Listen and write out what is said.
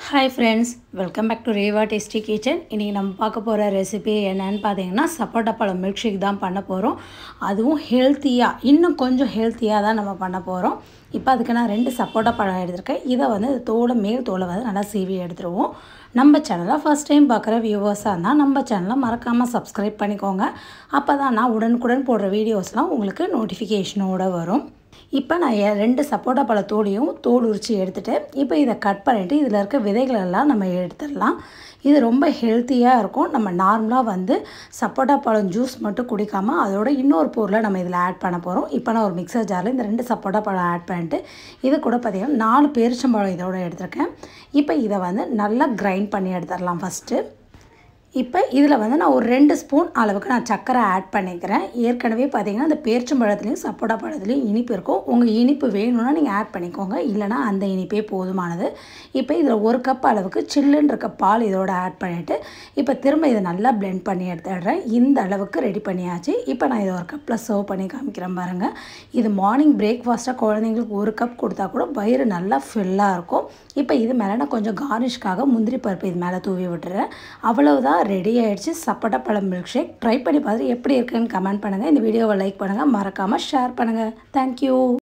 hi friends welcome back to Reva Tasty Kitchen இன்றைக்கி நம்ம பார்க்க போகிற ரெசிபி என்னன்னு பார்த்தீங்கன்னா சப்போட்டா பழம் மில்க் ஷேக் தான் பண்ண போகிறோம் அதுவும் ஹெல்த்தியாக இன்னும் கொஞ்சம் ஹெல்த்தியாக தான் நம்ம பண்ண போகிறோம் இப்போ அதுக்கு நான் ரெண்டு சப்போட்டா பழம் எடுத்திருக்கேன் இதை வந்து தோலை மேல் தோலை வந்து நல்லா சீவி எடுத்துருவோம் நம்ம சேனலை ஃபஸ்ட் டைம் பார்க்குற வியூவர்ஸாக இருந்தால் நம்ம சேனலை மறக்காமல் சப்ஸ்கிரைப் பண்ணிக்கோங்க அப்போ தான் நான் உடனுக்குடன் போடுற வீடியோஸ்லாம் உங்களுக்கு நோட்டிஃபிகேஷனோடு வரும் இப்போ நான் எ- ரெண்டு சப்போட்டா பழ தோலையும் தோல் உரித்து எடுத்துட்டு இப்போ இதை கட் பண்ணிவிட்டு இதில் இருக்க விதைகள் எல்லாம் நம்ம எடுத்துடலாம் இது ரொம்ப ஹெல்த்தியாக இருக்கும் நம்ம நார்மலாக வந்து சப்போட்டா பழம் ஜூஸ் மட்டும் குடிக்காமல் அதோட இன்னொரு பொருளை நம்ம இதில் ஆட் பண்ண போகிறோம் இப்போ நான் ஒரு மிக்சர் ஜாரில் இந்த ரெண்டு சப்போட்டா பழம் ஆட் பண்ணிட்டு இது கூட பார்த்திங்கன்னா நாலு பேரிச்சம்பழம் இதோட எடுத்திருக்கேன் இப்போ இதை வந்து நல்லா கிரைண்ட் பண்ணி எடுத்துடலாம் ஃபஸ்ட்டு இப்போ இதில் வந்து நான் ஒரு ரெண்டு ஸ்பூன் அளவுக்கு நான் சர்க்கரை ஆட் பண்ணிக்கிறேன் ஏற்கனவே பார்த்தீங்கன்னா அந்த பேரிச்சம்பழத்துலேயும் சப்போட்டா பழத்துலேயும் இனிப்பு இருக்கும் உங்கள் இனிப்பு வேணும்னா நீங்கள் ஆட் பண்ணிக்கோங்க இல்லைனா அந்த இனிப்பே போதுமானது இப்போ இதில் ஒரு கப் அளவுக்கு சில்லுன்னு இருக்க பால் இதோட ஆட் பண்ணிவிட்டு இப்போ திரும்ப இதை நல்லா blend பண்ணி எடுத்துடுறேன் இந்த அளவுக்கு ரெடி பண்ணியாச்சு இப்போ நான் இதை ஒரு கப்பில் சர்வ் பண்ணி காமிக்கிறேன் பாருங்கள் இது மார்னிங் பிரேக்ஃபாஸ்ட்டாக குழந்தைங்களுக்கு ஒரு கப் கொடுத்தா கூட வயிறு நல்லா ஃபில்லாக இருக்கும் இப்போ இது மேலே நான் கொஞ்சம் கார்னிஷ்காக முந்திரி பருப்பு இது மேலே தூவி விட்டுறேன் அவ்வளவுதான் ரெடி ஆயிடுச்சு சப்போட்டா பழம் மில்க் ஷேக் ட்ரை பண்ணி பார்த்துட்டு எப்படி இருக்குன்னு கமெண்ட் பண்ணுங்கள் இந்த வீடியோவை லைக் பண்ணுங்கள் மறக்காமல் ஷேர் பண்ணுங்கள் தேங்க்யூ